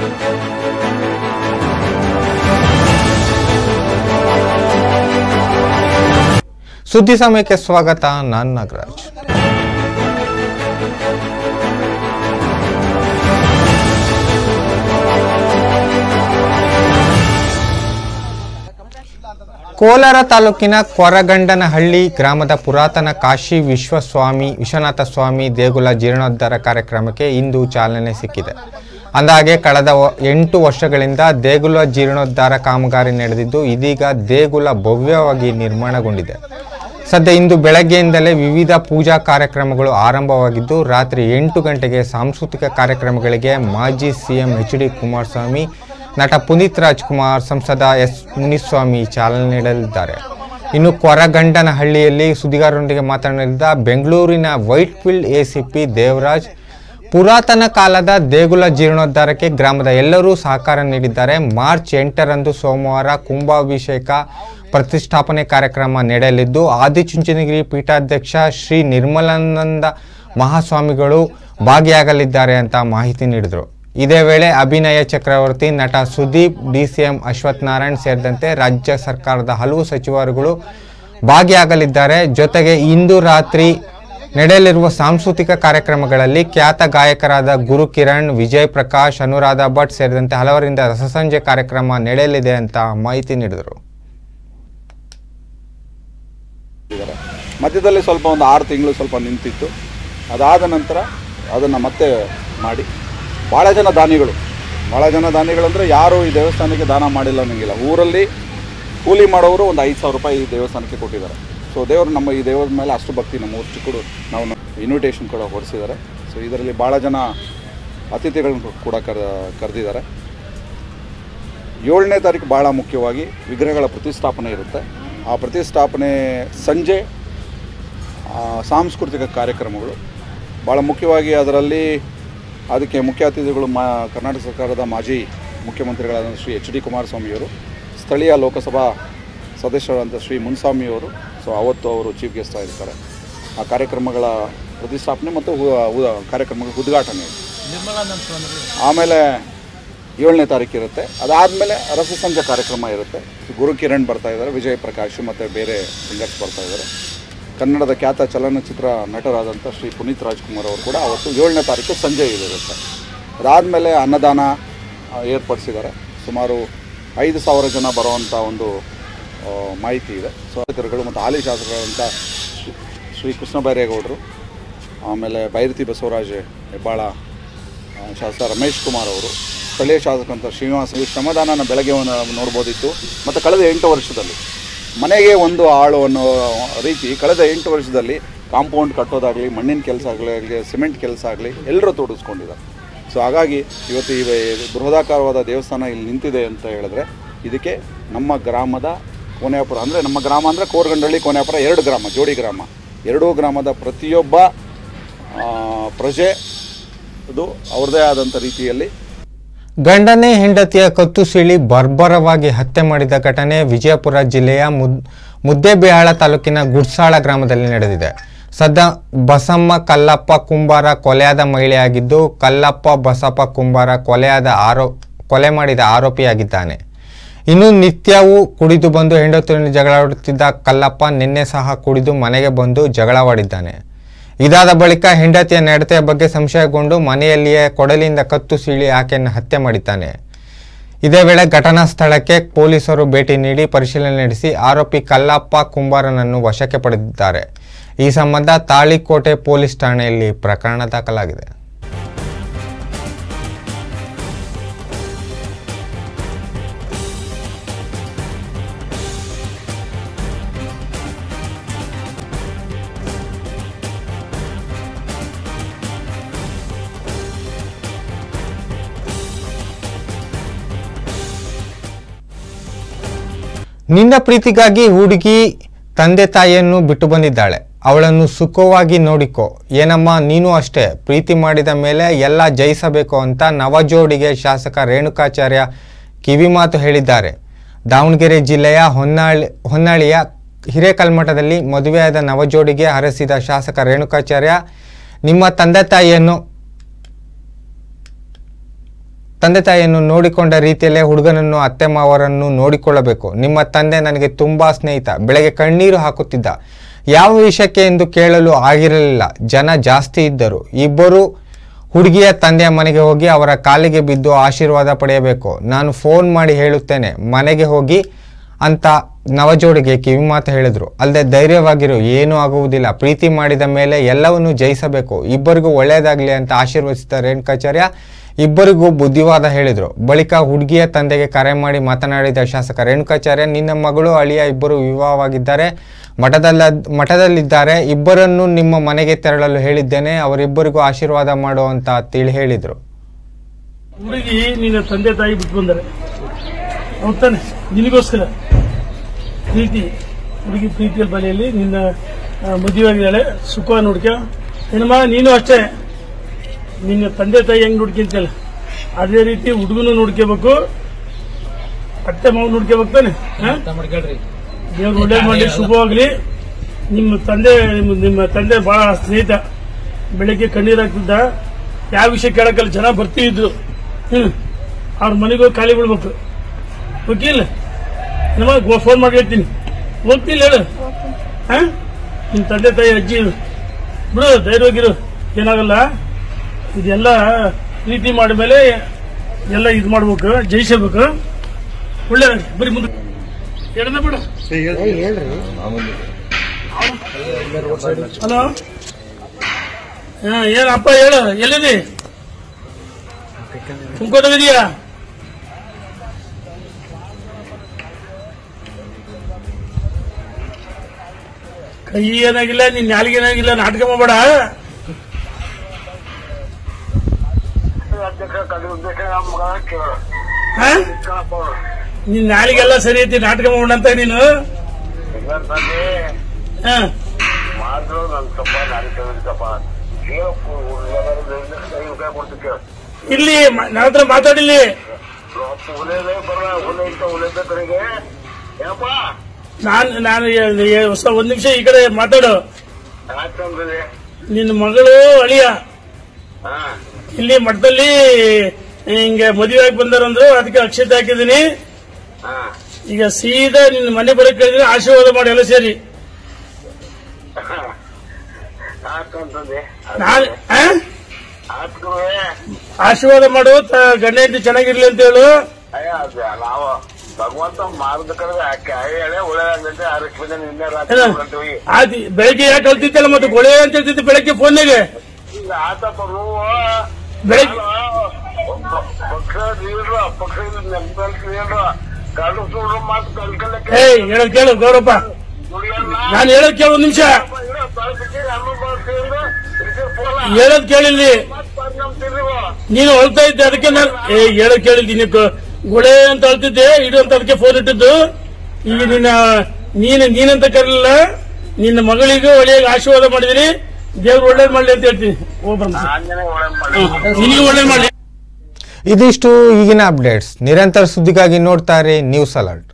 ಸುದ್ದಿ ಸಮಯಕ್ಕೆ ಸ್ವಾಗತ ನಾನು ನಾಗರಾಜ್ ಕೋಲಾರ ತಾಲೂಕಿನ ಕೊರಗಂಡನಹಳ್ಳಿ ಗ್ರಾಮದ ಪುರಾತನ ಕಾಶಿ ವಿಶ್ವಸ್ವಾಮಿ ವಿಶ್ವನಾಥ ಸ್ವಾಮಿ ದೇಗುಲ ಜೀರ್ಣೋದ್ಧಾರ ಕಾರ್ಯಕ್ರಮಕ್ಕೆ ಇಂದು ಚಾಲನೆ ಸಿಕ್ಕಿದೆ ಅಂದಾಗೆ ಕಳೆದ ವ- ಎಂಟು ವರ್ಷಗಳಿಂದ ದೇಗುಲ ಜೀರ್ಣೋದ್ಧಾರ ಕಾಮಗಾರಿ ನಡೆದಿದ್ದು ಇದೀಗ ದೇಗುಲ ಭವ್ಯವಾಗಿ ನಿರ್ಮಾಣಗೊಂಡಿದೆ ಸದ್ಯ ಇಂದು ಬೆಳಗ್ಗೆಯಿಂದಲೇ ವಿವಿಧ ಪೂಜಾ ಕಾರ್ಯಕ್ರಮಗಳು ಆರಂಭವಾಗಿದ್ದು ರಾತ್ರಿ ಎಂಟು ಗಂಟೆಗೆ ಸಾಂಸ್ಕೃತಿಕ ಕಾರ್ಯಕ್ರಮಗಳಿಗೆ ಮಾಜಿ ಸಿಎಂ ಎಚ್ ಡಿ ಕುಮಾರಸ್ವಾಮಿ ನಟ ಪುನೀತ್ ರಾಜ್ಕುಮಾರ್ ಸಂಸದ ಎಸ್ ಮುನಿಸ್ವಾಮಿ ಚಾಲನೆ ನೀಡಲಿದ್ದಾರೆ ಇನ್ನು ಕೊರಗಂಡನಹಳ್ಳಿಯಲ್ಲಿ ಸುದ್ದಿಗಾರರೊಂದಿಗೆ ಮಾತನಾಡಿದ ಬೆಂಗಳೂರಿನ ವೈಟ್ ಫೀಲ್ಡ್ ಎಸಿಪಿ ದೇವರಾಜ್ ಪುರಾತನ ಕಾಲದ ದೇಗುಲ ಜೀರ್ಣೋದ್ಧಾರಕ್ಕೆ ಗ್ರಾಮದ ಎಲ್ಲರೂ ಸಹಕಾರ ನೀಡಿದ್ದಾರೆ ಮಾರ್ಚ್ ಎಂಟರಂದು ಸೋಮವಾರ ಕುಂಭಾಭಿಷೇಕ ಪ್ರತಿಷ್ಠಾಪನೆ ಕಾರ್ಯಕ್ರಮ ನಡೆಯಲಿದ್ದು ಆದಿಚುಂಚನಗಿರಿ ಪೀಠಾಧ್ಯಕ್ಷ ಶ್ರೀ ನಿರ್ಮಲಾನಂದ ಮಹಾಸ್ವಾಮಿಗಳು ಭಾಗಿಯಾಗಲಿದ್ದಾರೆ ಅಂತ ಮಾಹಿತಿ ನೀಡಿದರು ಇದೇ ವೇಳೆ ಅಭಿನಯ ಚಕ್ರವರ್ತಿ ನಟ ಸುದೀಪ್ ಡಿಸಿಎಂ ಅಶ್ವಥ್ ನಾರಾಯಣ್ ಸೇರಿದಂತೆ ರಾಜ್ಯ ಸರ್ಕಾರದ ಹಲವು ಸಚಿವರುಗಳು ಭಾಗಿಯಾಗಲಿದ್ದಾರೆ ಜೊತೆಗೆ ಇಂದು ರಾತ್ರಿ ನಡೆಯಲಿರುವ ಸಾಂಸ್ಕೃತಿಕ ಕಾರ್ಯಕ್ರಮಗಳಲ್ಲಿ ಖ್ಯಾತ ಗಾಯಕರಾದ ಗುರು ಕಿರಣ್ ವಿಜಯ್ ಪ್ರಕಾಶ್ ಅನುರಾಧ ಭಟ್ ಸೇರಿದಂತೆ ಹಲವರಿಂದ ರಸಸಂಜೆ ಕಾರ್ಯಕ್ರಮ ನಡೆಯಲಿದೆ ಅಂತ ಮಾಹಿತಿ ನೀಡಿದರು ಇದ್ದಾರೆ ಮಧ್ಯದಲ್ಲಿ ಸ್ವಲ್ಪ ಒಂದು ಆರು ತಿಂಗಳು ಸ್ವಲ್ಪ ನಿಂತಿತ್ತು ಅದಾದ ನಂತರ ಅದನ್ನು ಮತ್ತೆ ಮಾಡಿ ಭಾಳ ಜನ ದಾನಿಗಳು ಭಾಳ ಜನ ದಾನಿಗಳಂದರೆ ಯಾರು ಈ ದೇವಸ್ಥಾನಕ್ಕೆ ದಾನ ಮಾಡಿಲ್ಲ ಅನ್ನೋಂಗಿಲ್ಲ ಊರಲ್ಲಿ ಕೂಲಿ ಮಾಡೋರು ಒಂದು ಐದು ಸಾವಿರ ರೂಪಾಯಿ ಈ ದೇವಸ್ಥಾನಕ್ಕೆ ಕೊಟ್ಟಿದ್ದಾರೆ ಸೊ ದೇವರು ನಮ್ಮ ಈ ದೇವರ ಮೇಲೆ ಅಷ್ಟು ಭಕ್ತಿ ನಮ್ಮ ಊರು ಚಿಕ್ಕಡು ನಾವು ಇನ್ವಿಟೇಷನ್ ಕೂಡ ಹೊರಡಿಸಿದ್ದಾರೆ ಸೊ ಇದರಲ್ಲಿ ಭಾಳ ಜನ ಅತಿಥಿಗಳನ್ನು ಕೂಡ ಕರ ಕರೆದಿದ್ದಾರೆ ಏಳನೇ ತಾರೀಕು ಭಾಳ ಮುಖ್ಯವಾಗಿ ವಿಗ್ರಹಗಳ ಪ್ರತಿಷ್ಠಾಪನೆ ಇರುತ್ತೆ ಆ ಪ್ರತಿಷ್ಠಾಪನೆ ಸಂಜೆ ಆ, ಸಾಂಸ್ಕೃತಿಕ ಕಾರ್ಯಕ್ರಮಗಳು ಭಾಳ ಮುಖ್ಯವಾಗಿ ಅದರಲ್ಲಿ ಅದಕ್ಕೆ ಮುಖ್ಯ ಅತಿಥಿಗಳು ಮಾ ಕರ್ನಾಟಕ ಸರ್ಕಾರದ ಮಾಜಿ ಮುಖ್ಯಮಂತ್ರಿಗಳಾದ ಶ್ರೀ ಎಚ್ ಡಿ ಕುಮಾರಸ್ವಾಮಿಯವರು ಸ್ಥಳೀಯ ಲೋಕಸಭಾ ಸದಸ್ಯರಾದಂಥ ಶ್ರೀ ಮುನ್ಸ್ವಾಮಿಯವರು ಸೊ ಅವತ್ತು ಅವರು ಚೀಫ್ ಗೆಸ್ಟ್ ಆಗಿರ್ತಾರೆ ಆ ಕಾರ್ಯಕ್ರಮಗಳ ಪ್ರತಿಷ್ಠಾಪನೆ ಮತ್ತು ಹು- ಹು- ಕಾರ್ಯಕ್ರಮಗಳ ಉದ್ಘಾಟನೆ ಆಮೇಲೆ ಏಳನೇ ತಾರೀಕು ಇರುತ್ತೆ ಅದಾದಮೇಲೆ ರಸಸಂಜೆ ಕಾರ್ಯಕ್ರಮ ಇರುತ್ತೆ ಗುರು ಕಿರಣ್ ಬರ್ತಾ ಇದ್ದಾರೆ ವಿಜಯ್ ಪ್ರಕಾಶ್ ಮತ್ತು ಬೇರೆ ಸಿಂಗರ್ಸ್ ಬರ್ತಾ ಇದ್ದಾರೆ ಕನ್ನಡದ ಖ್ಯಾತ ಚಲನಚಿತ್ರ ನಟರಾದಂಥ ಶ್ರೀ ಪುನೀತ್ ರಾಜ್ಕುಮಾರ್ ಅವರು ಕೂಡ ಅವತ್ತು ಏಳನೇ ತಾರೀಕು ಸಂಜೆ ಇರುತ್ತೆ ಅದಾದಮೇಲೆ ಅನ್ನದಾನ ಆ, ಏರ್ಪಡಿಸಿದ್ದಾರೆ ಸುಮಾರು ಐದು ಸಾವಿರ ಜನ ಬರುವಂಥ ಒಂದು ಆ, ಮಾಹಿತಿ ಇದೆ ಶಾಸಕರುಗಳು ಮತ್ತು ಹಾಲಿ ಶಾಸಕರಾದಂಥ ಶ್ರೀ- ಶ್ರೀ ಕೃಷ್ಣ ಬೈರೇಗೌಡರು ಆಮೇಲೆ ಬೈರತಿ ಬಸವರಾಜ್ ಹೆಬ್ಬಾಳ ಆ, ಶಾಸಕ ರಮೇಶ್ ಕುಮಾರ್ ಅವರು ಸ್ಥಳೀಯ ಶಾಸಕಂತ ಶ್ರೀನಿವಾಸ ಈ ಶ್ರಮದಾನನ ಬೆಳಗ್ಗೆ ಒಂದು ನೋಡ್ಬೋದಿತ್ತು ಮತ್ತು ಕಳೆದ ಎಂಟು ವರ್ಷದಲ್ಲಿ ಮನೆಗೆ ಒಂದು ಆಳು ಅನ್ನೋ ರೀತಿ ಕಳೆದ ಎಂಟು ವರ್ಷದಲ್ಲಿ ಕಾಂಪೌಂಡ್ ಕಟ್ಟೋದಾಗಲಿ ಮಣ್ಣಿನ ಕೆಲಸ ಆಗಲಿ ಸಿಮೆಂಟ್ ಕೆಲಸ ಆಗಲಿ ಎಲ್ಲರೂ ತೊಡಗಿಸ್ಕೊಂಡಿದ್ದಾರೆ ಸೊ ಹಾಗಾಗಿ ಇವತ್ತು ಈ ಬೃಹದಾಕಾರವಾದ ದೇವಸ್ಥಾನ ಇಲ್ಲಿ ನಿಂತಿದೆ ಅಂತ ಹೇಳಿದ್ರೆ ಇದಕ್ಕೆ ನಮ್ಮ ಗ್ರಾಮದ ಕೋನ್ಯಾಪುರ ಅಂದರೆ ನಮ್ಮ ಗ್ರಾಮ ಅಂದರೆ ಕೋರಗಂಡಳ್ಳಿ ಕೋನ್ಯಾಪುರ ಎರಡು ಗ್ರಾಮ ಜೋಡಿ ಗ್ರಾಮ ಎರಡೂ ಗ್ರಾಮದ ಪ್ರತಿಯೊಬ್ಬ ಆ, ಪ್ರಜೆ ಇದು ಅವ್ರದ್ದೇ ಆದಂಥ ರೀತಿಯಲ್ಲಿ ಗಂಡನೇ ಹೆಂಡತಿಯ ಕತ್ತು ಸೀಳಿ ಬರ್ಬರವಾಗಿ ಹತ್ಯೆ ಮಾಡಿದ ಘಟನೆ ವಿಜಯಪುರ ಜಿಲ್ಲೆಯ ಮುದ್ ಮುದ್ದೇಬಿಹಾಳ ತಾಲೂಕಿನ ಗುಡ್ಸಾಳ ಗ್ರಾಮದಲ್ಲಿ ನಡೆದಿದೆ ಸದ್ಯ ಬಸಮ್ಮ ಕಲ್ಲಪ್ಪ ಕುಂಬಾರ ಕೊಲೆಯಾದ ಮಹಿಳೆಯಾಗಿದ್ದು ಕಲ್ಲಪ್ಪ ಬಸಪ್ಪ ಕುಂಬಾರ ಕೊಲೆಯಾದ ಆರೋ ಕೊಲೆ ಮಾಡಿದ ಆರೋಪಿಯಾಗಿದ್ದಾನೆ ಇನ್ನು ನಿತ್ಯವೂ ಕುಡಿದು ಬಂದು ಹೆಂಡತಿಯನ್ನು ಜಗಳಾಡುತ್ತಿದ್ದ ಕಲ್ಲಪ್ಪ ನಿನ್ನೆ ಸಹ ಕುಡಿದು ಮನೆಗೆ ಬಂದು ಜಗಳವಾಡಿದ್ದಾನೆ ಇದಾದ ಬಳಿಕ ಹೆಂಡತಿಯ ನಡತೆಯ ಬಗ್ಗೆ ಸಂಶಯಗೊಂಡು ಮನೆಯಲ್ಲಿಯೇ ಕೊಡಲಿಯಿಂದ ಕತ್ತು ಸೀಳಿ ಆಕೆಯನ್ನು ಹತ್ಯೆ ಮಾಡಿದ್ದಾನೆ ಇದೇ ವೇಳೆ ಘಟನಾ ಸ್ಥಳಕ್ಕೆ ಪೊಲೀಸರು ಭೇಟಿ ನೀಡಿ ಪರಿಶೀಲನೆ ನಡೆಸಿ ಆರೋಪಿ ಕಲ್ಲಪ್ಪ ಕುಂಬಾರನನ್ನು ವಶಕ್ಕೆ ಪಡೆದಿದ್ದಾರೆ ಈ ಸಂಬಂಧ ತಾಳಿಕೋಟೆ ಪೊಲೀಸ್ ಠಾಣೆಯಲ್ಲಿ ಪ್ರಕರಣ ದಾಖಲಾಗಿದೆ ನಿನ್ನ ಪ್ರೀತಿಗಾಗಿ ಹುಡುಗಿ ತಂದೆ ತಾಯಿಯನ್ನು ಬಿಟ್ಟು ಬಂದಿದ್ದಾಳೆ ಅವಳನ್ನು ಸುಖವಾಗಿ ನೋಡಿಕೊ ಏನಮ್ಮ ನೀನು ಅಷ್ಟೇ ಪ್ರೀತಿ ಮಾಡಿದ ಮೇಲೆ ಎಲ್ಲ ಜಯಿಸಬೇಕು ಅಂತ ನವಜೋಡಿಗೆ ಶಾಸಕ ರೇಣುಕಾಚಾರ್ಯ ಕಿವಿಮಾತು ಹೇಳಿದ್ದಾರೆ ದಾವಣಗೆರೆ ಜಿಲ್ಲೆಯ ಹೊನ್ನಾಳಿ ಹೊನ್ನಾಳಿಯ ಹಿರೇಕಲ್ಮಠದಲ್ಲಿ ಮದುವೆಯಾದ ನವಜೋಡಿಗೆ ಹರಸಿದ ಶಾಸಕ ರೇಣುಕಾಚಾರ್ಯ ನಿಮ್ಮ ತಂದೆ ತಾಯಿಯನ್ನು ತಂದೆ ತಾಯಿಯನ್ನು ನೋಡಿಕೊಂಡ ರೀತಿಯಲ್ಲೇ ಹುಡುಗನನ್ನು ಅತ್ತೆ ಮಾವರನ್ನು ನೋಡಿಕೊಳ್ಳಬೇಕು ನಿಮ್ಮ ತಂದೆ ನನಗೆ ತುಂಬಾ ಸ್ನೇಹಿತ ಬೆಳಗ್ಗೆ ಕಣ್ಣೀರು ಹಾಕುತ್ತಿದ್ದ ಯಾವ ವಿಷಯಕ್ಕೆ ಎಂದು ಕೇಳಲು ಆಗಿರಲಿಲ್ಲ ಜನ ಜಾಸ್ತಿ ಇದ್ದರು ಇಬ್ಬರು ಹುಡುಗಿಯ ತಂದೆಯ ಮನೆಗೆ ಹೋಗಿ ಅವರ ಕಾಲಿಗೆ ಬಿದ್ದು ಆಶೀರ್ವಾದ ಪಡೆಯಬೇಕು ನಾನು ಫೋನ್ ಮಾಡಿ ಹೇಳುತ್ತೇನೆ ಮನೆಗೆ ಹೋಗಿ ಅಂತ ನವಜೋಡಿಗೆ ಕಿವಿಮಾತು ಹೇಳಿದ್ರು ಅಲ್ಲದೆ ಧೈರ್ಯವಾಗಿರು ಏನೂ ಆಗುವುದಿಲ್ಲ ಪ್ರೀತಿ ಮಾಡಿದ ಮೇಲೆ ಎಲ್ಲವನ್ನು ಜಯಿಸಬೇಕು ಇಬ್ಬರಿಗೂ ಒಳ್ಳೆಯದಾಗಲಿ ಅಂತ ಆಶೀರ್ವದಿಸಿದ ರೇಣುಕಾಚಾರ್ಯ ಇಬ್ಬರಿಗೂ ಬುದ್ಧಿವಾದ ಹೇಳಿದರು ಬಳಿಕ ಹುಡುಗಿಯ ತಂದೆಗೆ ಕರೆ ಮಾಡಿ ಮಾತನಾಡಿದ ಶಾಸಕ ರೇಣುಕಾಚಾರ್ಯ ನಿನ್ನ ಮಗಳು ಅಳಿಯ ಇಬ್ಬರು ವಿವಾಹವಾಗಿದ್ದಾರೆ ಮಠದಲ್ಲ ಮಠದಲ್ಲಿದ್ದಾರೆ ಇಬ್ಬರನ್ನು ನಿಮ್ಮ ಮನೆಗೆ ತೆರಳಲು ಹೇಳಿದ್ದೇನೆ ಅವರಿಬ್ಬರಿಗೂ ಆಶೀರ್ವಾದ ಮಾಡು ಅಂತ ತಿಳಿ ಹೇಳಿದರು ಹುಡುಗಿ ನಿನ್ನ ತಂದೆ ತಾಯಿ ಬಿಟ್ಟು ಬಂದರೆ ಹೌದ್ ತಾನೆ ನಿನಗೋಸ್ಕರ ಪ್ರೀತಿ ಹುಡುಗಿ ಪ್ರೀತಿಯ ಬಲೆಯಲ್ಲಿ ನಿನ್ನ ಆ, ಮದುವೆ ಆಗಿದ್ದಾಳೆ ಸುಖ ನೋಡ್ಕ ಹೆಣ್ಮ ನೀನು ಅಷ್ಟೇ ನಿನ್ನ ತಂದೆ ತಾಯಿ ಹೆಂಗ್ ನೋಡ್ಕೊಂತಿಯಲ್ಲ ಅದೇ ರೀತಿ ಹುಡುಗನು ನೋಡ್ಕೋಬೇಕು ಅತ್ತೆ ಮಾವು ನೋಡ್ಕೋಬೇಕು ತಾನೆ ಹಾ? ದೇವ್ರು ಒಳ್ಳೆ ಮಾಡಿ ಶುಭವಾಗ್ಲಿ ನಿಮ್ಮ ತಂದೆ ನಿಮ್ಮ- ನಿಮ್ಮ ತಂದೆ ಬಹಳ ಸ್ನೇಹಿತ ಬೆಳಿಗ್ಗೆ ಕಣ್ಣೀರ್ ಹಾಕ್ತಿದ್ದ ಯಾವ ವಿಷಯ ಕೇಳಕ್ಕಲ್ಲ ಜನ ಬರ್ತಿದ್ರು ಹ್ಮ್ ಅವ್ರ ಮನೆಗೆ ಹೋಗಿ ಖಾಲಿ ಬಿಡ್ಬೇಕು ಹೋಗಿಲ್ಲ ನಮ್ಮ ಫೋನ್ ಮಾಡಿ ಹೇಳ್ತೀನಿ ಹೋಗ್ತಿಲ್ಲ ಹೇಳು ಹಾ ನಿಮ್ಮ ತಂದೆ ತಾಯಿ ಅಜ್ಜಿ ಬಿಡು ಧೈರ್ಯವಾಗಿರು ಏನಾಗಲ್ಲ ಇದೆಲ್ಲ ಪ್ರೀತಿ ಮಾಡಿದ್ಮೇಲೆ ಎಲ್ಲ ಇದು ಮಾಡ್ಬೇಕು ಜಯಿಸಬೇಕು ಒಳ್ಳೆ ಬರೀ ಮುಂದೆ ಎಡದ ಬಿಡು ಹಲೋ ಹಾ ಏನಪ್ಪ ಹೇಳು ಎಲ್ಲಿದೆ ತುಮಕೋಟಗಿದೆಯಾ ಕೈ ಏನಾಗಿಲ್ಲ ನಿನ್ ನಾಲಿಗೆ ಏನಾಗಿಲ್ಲ ನಾಟಕ ಮಾಡಬೇಡ ಹಾ? ನಿನ್ ನಾಲಿಗೆಲ್ಲ ಸರಿ ಐತಿ ನಾಟಕ ಮಾಡೋಣ ಅಂತ ನೀನು ಹಾ ಮಾತ್ರ ನನ್ ತಪ್ಪ ನಾನು ಕೇಳಿದ್ದಪ್ಪ ಕೇಳಪ್ಪು ಕೈ ಕೊಡ್ತಿದ್ದೆ ಇಲ್ಲಿ ಮ- ನನ್ನ ಹತ್ರ ಮಾತಾಡಿಲ್ಲಿ ಉಲೇದೇ ಬರ ಉಲೆ ಇತ್ತ ಉಲೇದ ಕಡೆಗೆ ಏನಪ್ಪ ನಾನ್ ನಾನು ಏ- ಏ- ಹೊಸ- ಒಂದ್ ನಿಮಿಷ ಈ ಕಡೆ ಮಾತಾಡು ಯಾಕಂದ್ರೆ ನಿನ್ನ ಮಗಳು ಅಳಿಯ ಹಾ ಇಲ್ಲಿ ಮಠದಲ್ಲಿ ಹಿಂಗೆ ಮದುವೆ ಆಗಿ ಬಂದಾರಂದ್ರು ಅದಕ್ಕೆ ಅಕ್ಷತೆ ಹಾಕಿದೀನಿ ಹಾ ಈಗ ಸೀದಾ ನಿನ್ನ ಮನೆ ಬರಕ್ ಕೇಳಿದ್ರೆ ಆಶೀರ್ವಾದ ಮಾಡಿ ಎಲ್ಲ ಸೇರಿ ಯಾಕಂತಂದೆ ನಾನು ಆ? ಆತ್ಮವೇ ಆಶೀರ್ವಾದ ಮಾಡು ತ- ಗಂಡ ಹೆಂಡತಿ ಚೆನ್ನಾಗಿರ್ಲಿ ಅಂತ ಹೇಳು ಅಯ್ಯ ಅದ ನಾವು ಭಗವಂತ ಮಾರ್ದ ಕರೆದ ಯಾಕೆ ಹೇಳಿ ಒಳ್ಳೆದಾಗ್ಲಂತೆ ಆರಕ್ಕೆ ಬಂದ ನಿನ್ನೆ ರಾತ್ರಿ ಏನು? ಹೊರಟುವಿ. ಆದಿ ಬೆಳಗ್ಗೆ ಯಾಕೆ ಹೇಳ್ತಿದ್ದಲ್ಲ ಮತ್ತೆ ಗೊಳೆ ಅಂತ ಹೇಳ್ತಿದ್ದೆ ಬೆಳಗ್ಗೆ ಫೋನ್ಯಾಗೆ ಈಗ ಆತಪ್ಪ ನೀವು ಬೆಳಗ್ಗೆ ಪಕ್ಷ ನೀಡ್ರ ಪಕ್ಷ ನೀಡ್ರ ಕಳ್ಳು ಸುಳ್ಳು ಮಾತು ಕಲ್ಕಲ್ಲಕ್ಕೆ ಏಯ್ ಹೇಳೋದ್ ಕೇಳು ಗೌರಪ್ಪ ದುಡಿಯಲ್ಲ ನಾನು ಹೇಳೋದ್ ಕೇಳು ಒಂದ್ ನಿಮಿಷ ಹೇಳೋದ್ ಕೇಳಿಲ್ಲಿ ನೀನು ಹೊಳ್ತಾ ಇದ್ದೆ ಅದಕ್ಕೆ ನಾನು ಏ ಹೇಳೋದ್ ಕೇಳಿದ್ದೀನಿ ಗುಳೆ ಅಂತ ಹೇಳ್ತಿದ್ದೆ ಇಡು ಅಂತ ಅದಕ್ಕೆ ಫೋನ್ ಇಟ್ಟಿದ್ದು ಈಗ ನಿನ್ನ ನೀನು ನೀನಂತ ಕರೀಲಿಲ್ಲ ನಿನ್ನ ಮಗಳಿಗೂ ಒಳ್ಳೆಯ ಆಶೀರ್ವಾದ ಮಾಡಿದಿರಿ ದೇವ್ರು ಒಳ್ಳೇದ್ ಮಾಡ್ಲಿ ಅಂತ ಹೇಳ್ತೀನಿ ಹೋಗ್ಬರ್ಮ ಆಂಜನೇಯ ಒಳ್ಳೆ ಮಾಡಿ ನಿನಗೂ ಒಳ್ಳೇದ್ ಮಾಡ್ಲಿ ಇದಿಷ್ಟು ಈಗಿನ ಅಪ್ಡೇಟ್ಸ್ ನಿರಂತರ ಸುದ್ದಿಗಾಗಿ ನೋಡ್ತಾರೆ ನ್ಯೂಸ್ ಅಲರ್ಟ್